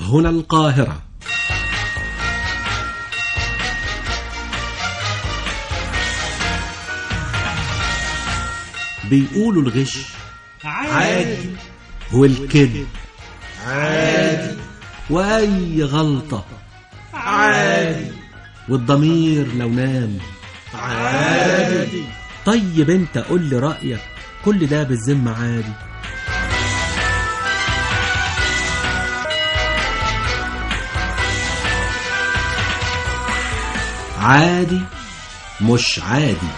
هنا القاهرة بيقولوا الغش عادي والكذب عادي وأي غلطة عادي والضمير لو نام عادي طيب انت قول لي رأيك كل ده بالذمة عادي عادي مش عادي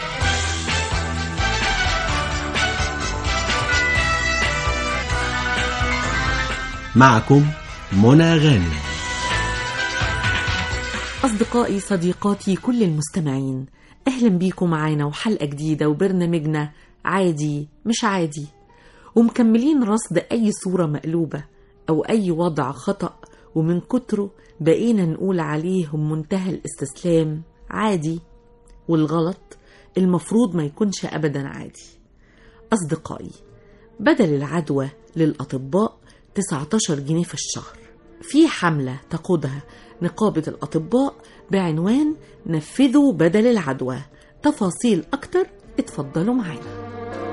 معكم منى غانم أصدقائي صديقاتي كل المستمعين أهلا بيكم معانا وحلقة جديدة وبرنامجنا عادي مش عادي ومكملين رصد أي صورة مقلوبة أو أي وضع خطأ ومن كتره بقينا نقول عليه منتهى الاستسلام عادي والغلط المفروض ما يكونش أبدا عادي أصدقائي بدل العدوى للأطباء 19 جنيه في الشهر في حملة تقودها نقابة الأطباء بعنوان نفذوا بدل العدوى تفاصيل أكتر اتفضلوا معانا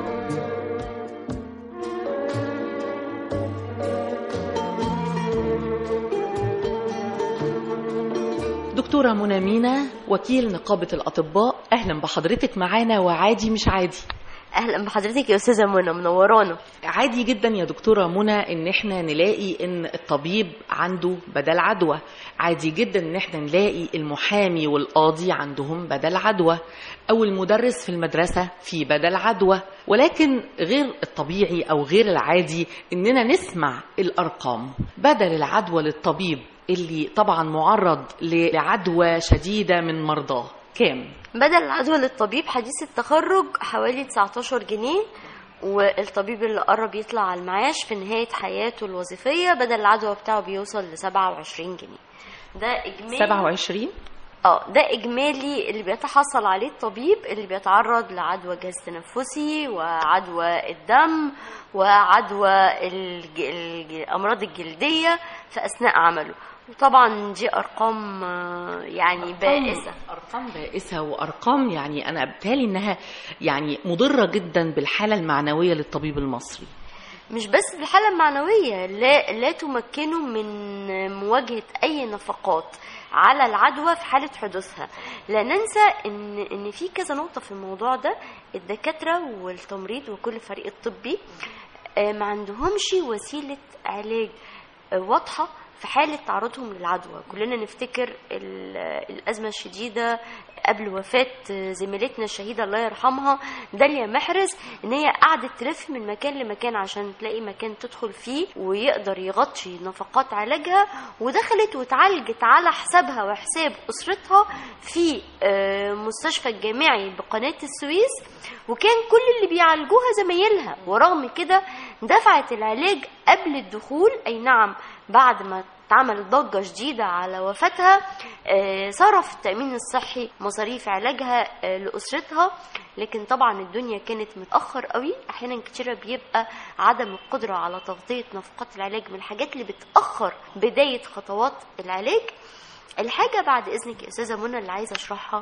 دكتورة منى مينا وكيل نقابة الأطباء أهلا بحضرتك معانا وعادي مش عادي اهلا بحضرتك يا استاذه منى منورانا عادي جدا يا دكتورة منى ان احنا نلاقي ان الطبيب عنده بدل عدوى عادي جدا ان احنا نلاقي المحامي والقاضي عندهم بدل عدوى او المدرس في المدرسة في بدل عدوى ولكن غير الطبيعي او غير العادي اننا نسمع الارقام بدل العدوى للطبيب اللي طبعا معرض لعدوى شديدة من مرضاه كام؟ بدل العدوى للطبيب حديث التخرج حوالي 19 جنيه والطبيب اللي قرب يطلع على المعاش في نهاية حياته الوظيفية بدل العدوى بتاعه بيوصل ل 27 جنيه ده إجمالي 27 اه ده إجمالي اللي بيتحصل عليه الطبيب اللي بيتعرض لعدوى جهاز تنفسي وعدوى الدم وعدوى الج... الج... الأمراض الجلدية في أثناء عمله وطبعا دي أرقام آه، يعني بائسة ارقام بائسه وارقام يعني انا بالتالي انها يعني مضره جدا بالحاله المعنويه للطبيب المصري مش بس في الحالة المعنوية لا, لا تمكنه من مواجهة أي نفقات على العدوى في حالة حدوثها لا ننسى إن, إن في كذا نقطة في الموضوع ده الدكاترة والتمريض وكل الفريق الطبي آه، ما عندهمش وسيلة علاج آه، واضحة في حالة تعرضهم للعدوى كلنا نفتكر ال- الأزمة الشديدة قبل وفاة زميلتنا الشهيدة الله يرحمها داليا محرز ان هي قعدت تلف من مكان لمكان عشان تلاقي مكان تدخل فيه ويقدر يغطي نفقات علاجها ودخلت واتعالجت على حسابها وحساب أسرتها في آه، مستشفى الجامعي بقناة السويس وكان كل اللي بيعالجوها زمايلها ورغم كده دفعت العلاج قبل الدخول أي نعم بعد ما اتعملت ضجة شديدة على وفاتها آه، صرف التأمين الصحي مصاريف علاجها آه، لأسرتها لكن طبعا الدنيا كانت متأخر قوي أحيانا كتيرة بيبقى عدم القدرة على تغطية نفقات العلاج من الحاجات اللي بتأخر بداية خطوات العلاج الحاجة بعد إذنك يا أستاذة منى اللي عايزة أشرحها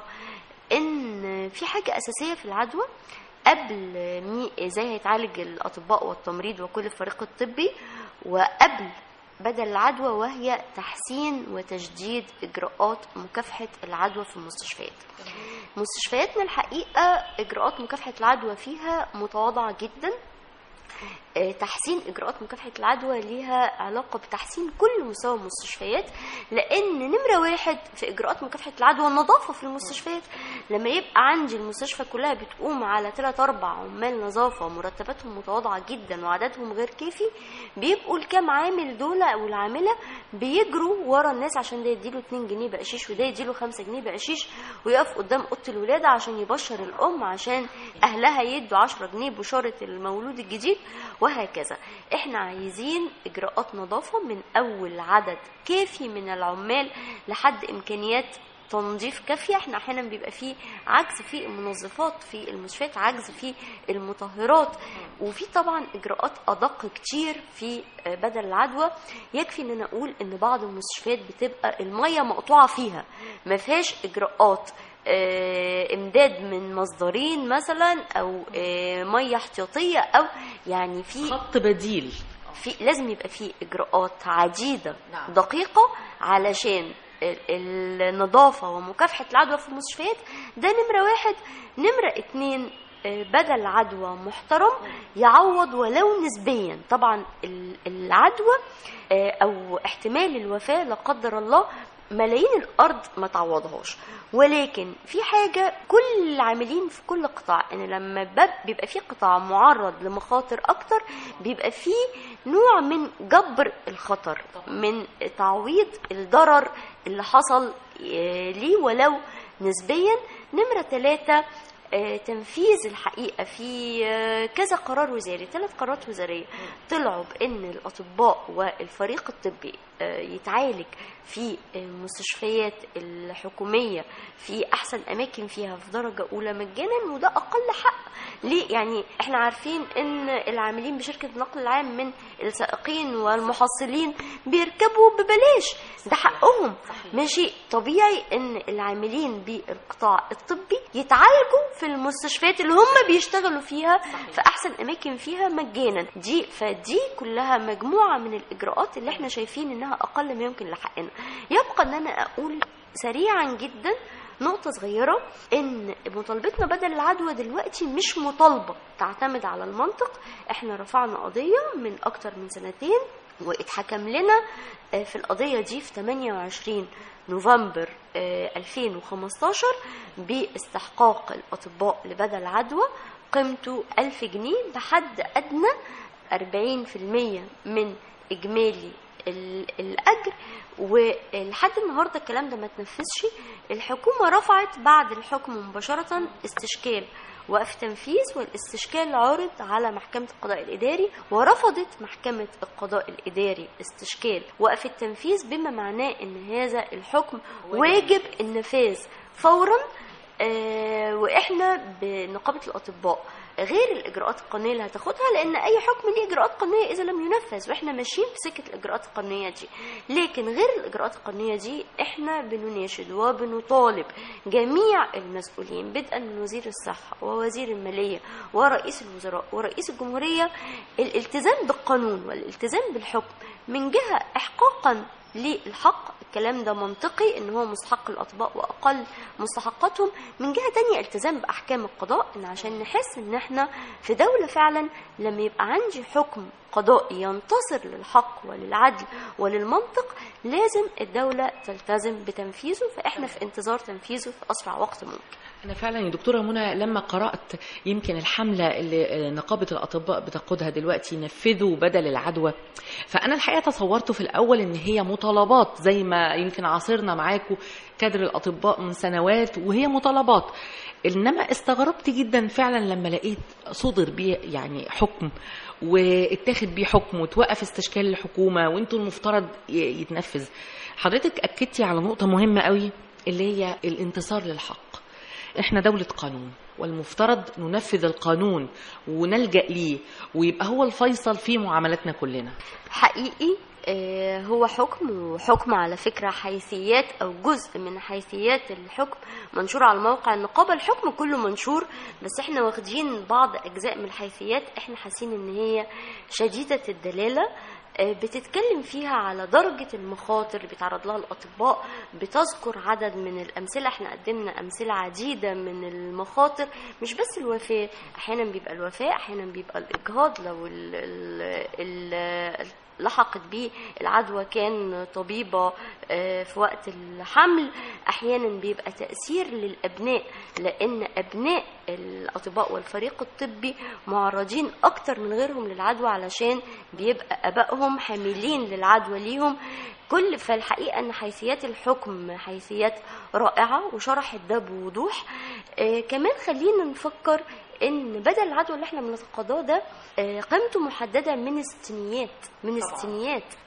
إن في حاجة أساسية في العدوى قبل مي ازاي هيتعالج الاطباء والتمريض وكل الفريق الطبي وقبل بدل العدوى وهي تحسين وتجديد اجراءات مكافحه العدوى في المستشفيات مستشفياتنا الحقيقه اجراءات مكافحه العدوى فيها متواضعه جدا آه، تحسين اجراءات مكافحه العدوى ليها علاقه بتحسين كل مستوى المستشفيات لان نمره واحد في اجراءات مكافحه العدوى النظافه في المستشفيات لما يبقى عندي المستشفى كلها بتقوم على 3 4 عمال نظافه مرتباتهم متواضعه جدا وعددهم غير كافي بيبقوا الكام عامل دول او العامله بيجروا ورا الناس عشان ده يديله 2 جنيه بقشيش وده يديله 5 جنيه بقشيش ويقف قدام اوضه الولاده عشان يبشر الام عشان اهلها يدوا 10 جنيه بشاره المولود الجديد وهكذا احنا عايزين اجراءات نظافه من اول عدد كافي من العمال لحد امكانيات تنظيف كافيه احنا احيانا بيبقى فيه عجز في المنظفات في المستشفيات عجز في المطهرات وفي طبعا اجراءات ادق كتير في آه، بدل العدوى يكفي ان انا اقول ان بعض المستشفيات بتبقى الميه مقطوعه فيها ما فيهاش اجراءات آه، امداد من مصدرين مثلا او آه، ميه احتياطيه او يعني في خط بديل في لازم يبقى في اجراءات عديده نعم. دقيقه علشان ال- النظافه ومكافحه العدوى في المستشفيات ده نمره واحد نمره اتنين آه، بدل عدوى محترم يعوض ولو نسبيا طبعا ال- العدوى آه، او احتمال الوفاه لا قدر الله ملايين الارض ما تعوضهاش ولكن في حاجه كل العاملين في كل قطاع ان لما بب- بيبقى في قطاع معرض لمخاطر اكتر بيبقى في نوع من جبر الخطر من تعويض الضرر اللي حصل آه، ليه ولو نسبيا نمره ثلاثة آه، تنفيذ الحقيقة في آه، كذا قرار وزاري ثلاث قرارات وزارية طلعوا بأن الأطباء والفريق الطبي آه، يتعالج في المستشفيات الحكومية في أحسن أماكن فيها في درجة أولى مجانا وده أقل حق ليه يعني احنا عارفين ان العاملين بشركة النقل العام من السائقين والمحصلين بيركبوا ببلاش ده حقهم ماشي طبيعي ان العاملين بالقطاع الطبي يتعالجوا في المستشفيات اللي هم بيشتغلوا فيها في احسن اماكن فيها مجانا دي فدي كلها مجموعة من الاجراءات اللي احنا شايفين انها اقل ما يمكن لحقنا يبقى ان انا اقول سريعا جدا نقطة صغيرة إن مطالبتنا بدل العدوى دلوقتي مش مطالبة تعتمد على المنطق إحنا رفعنا قضية من أكتر من سنتين واتحكم لنا آه، في القضية دي في 28 نوفمبر آه، 2015 باستحقاق الأطباء لبدل العدوى قيمته 1000 جنيه بحد أدنى 40% من إجمالي ال- الأجر ولحد النهارده الكلام ده ما تنفذش الحكومة رفعت بعد الحكم مباشرة استشكال وقف تنفيذ والاستشكال عرض على محكمة القضاء الإداري ورفضت محكمة القضاء الإداري استشكال وقف التنفيذ بما معناه أن هذا الحكم واجب النفاذ فورا آه، واحنا بنقابه الاطباء غير الاجراءات القانونيه اللي هتاخدها لان اي حكم ليه اجراءات قانونيه اذا لم ينفذ واحنا ماشيين في سكه الاجراءات القانونيه دي لكن غير الاجراءات القانونيه دي احنا بنناشد وبنطالب جميع المسؤولين بدءا من وزير الصحه ووزير الماليه ورئيس الوزراء ورئيس الجمهوريه الالتزام بالقانون والالتزام بالحكم من جهه احقاقا للحق الكلام ده منطقي ان هو مستحق الاطباء واقل مستحقاتهم من جهه تانية التزام باحكام القضاء ان عشان نحس ان احنا في دوله فعلا لما يبقى عندي حكم قضائي ينتصر للحق وللعدل وللمنطق لازم الدوله تلتزم بتنفيذه فاحنا في انتظار تنفيذه في اسرع وقت ممكن أنا فعلا يا دكتورة منى لما قرأت يمكن الحملة اللي نقابة الأطباء بتقودها دلوقتي نفذوا بدل العدوى فأنا الحقيقة تصورته في الأول إن هي مطالبات زي ما يمكن عاصرنا معاكم كادر الأطباء من سنوات وهي مطالبات إنما استغربت جدا فعلا لما لقيت صدر بيه يعني حكم واتاخد بيه حكم وتوقف استشكال الحكومة وانتوا المفترض ي- يتنفذ حضرتك أكدتي على نقطة مهمة قوي اللي هي الانتصار للحق احنا دولة قانون والمفترض ننفذ القانون ونلجأ ليه ويبقى هو الفيصل في معاملاتنا كلنا حقيقي آه، هو حكم وحكم على فكرة حيثيات أو جزء من حيثيات الحكم منشور على موقع النقابة الحكم كله منشور بس احنا واخدين بعض أجزاء من الحيثيات احنا حاسين إن هي شديدة الدلالة آه، بتتكلم فيها على درجة المخاطر اللي بيتعرض لها الأطباء بتذكر عدد من الأمثلة احنا قدمنا أمثلة عديدة من المخاطر مش بس الوفاة أحيانا بيبقى الوفاة أحيانا بيبقى الإجهاض لو ال ال ال لحقت بيه العدوى كان طبيبة آه، في وقت الحمل أحيانا بيبقى تأثير للأبناء لأن أبناء الأطباء والفريق الطبي معرضين أكتر من غيرهم للعدوى علشان بيبقى أبائهم حاملين للعدوى ليهم كل فالحقيقة أن حيثيات الحكم حيثيات رائعة وشرحت ده بوضوح آه كمان خلينا نفكر ان بدل العدوى اللي احنا بنتقاضاه ده آه، قيمته محدده من الستينيات من الستينيات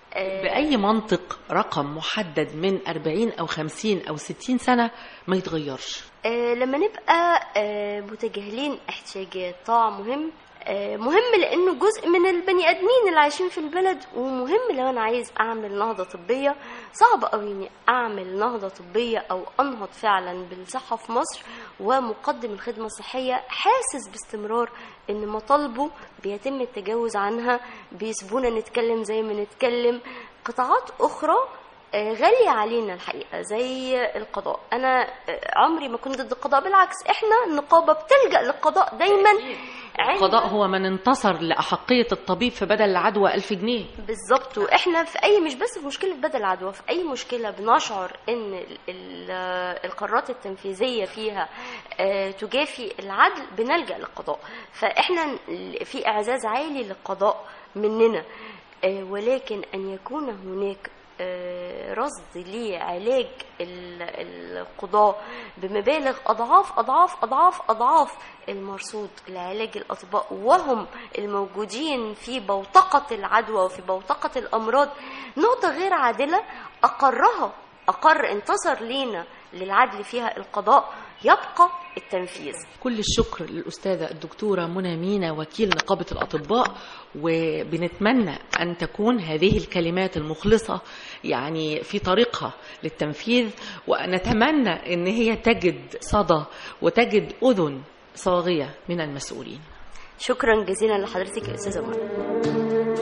آه، بأي منطق رقم محدد من 40 أو 50 أو 60 سنة ما يتغيرش آه، لما نبقى آه، متجاهلين احتياجات طاعة مهم آه، مهم لانه جزء من البني ادمين اللي عايشين في البلد ومهم لو انا عايز اعمل نهضه طبيه صعب قوي اني اعمل نهضه طبيه او انهض فعلا بالصحه في مصر ومقدم الخدمه الصحيه حاسس باستمرار ان مطالبه بيتم التجاوز عنها بيسيبونا نتكلم زي ما نتكلم قطاعات اخرى آه، غالية علينا الحقيقة زي القضاء أنا آه، عمري ما كنت ضد القضاء بالعكس إحنا النقابة بتلجأ للقضاء دايما عند- القضاء هو من انتصر لأحقية الطبيب في بدل العدوى ألف جنيه بالظبط واحنا في اي مش بس في مشكله بدل العدوى في اي مشكله بنشعر ان ال- ال- القرارات التنفيذيه فيها آه، تجافي العدل بنلجا للقضاء فاحنا ن- في اعزاز عالي للقضاء مننا آه، ولكن ان يكون هناك آه، رصد لعلاج ال- القضاء بمبالغ اضعاف اضعاف اضعاف اضعاف المرصود لعلاج الاطباء وهم الموجودين في بوتقه العدوى وفي بوتقه الامراض نقطه غير عادله اقرها اقر انتصر لينا للعدل فيها القضاء يبقى التنفيذ كل الشكر للأستاذة الدكتورة منى مينا وكيل نقابة الأطباء وبنتمنى أن تكون هذه الكلمات المخلصة يعني في طريقها للتنفيذ ونتمنى أن هي تجد صدى وتجد أذن صاغية من المسؤولين شكرا جزيلا لحضرتك يا استاذه منى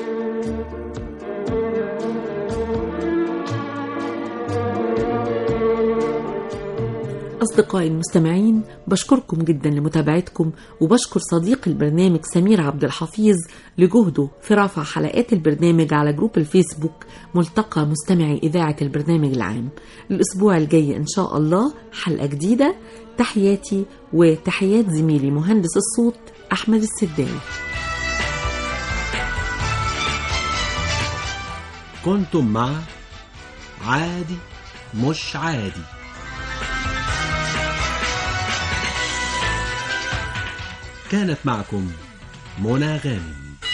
أصدقائي المستمعين بشكركم جدا لمتابعتكم وبشكر صديق البرنامج سمير عبد الحفيظ لجهده في رفع حلقات البرنامج على جروب الفيسبوك ملتقى مستمعي إذاعة البرنامج العام الأسبوع الجاي إن شاء الله حلقة جديدة تحياتي وتحيات زميلي مهندس الصوت أحمد السداوي كنتم مع عادي مش عادي كانت معكم منى غانم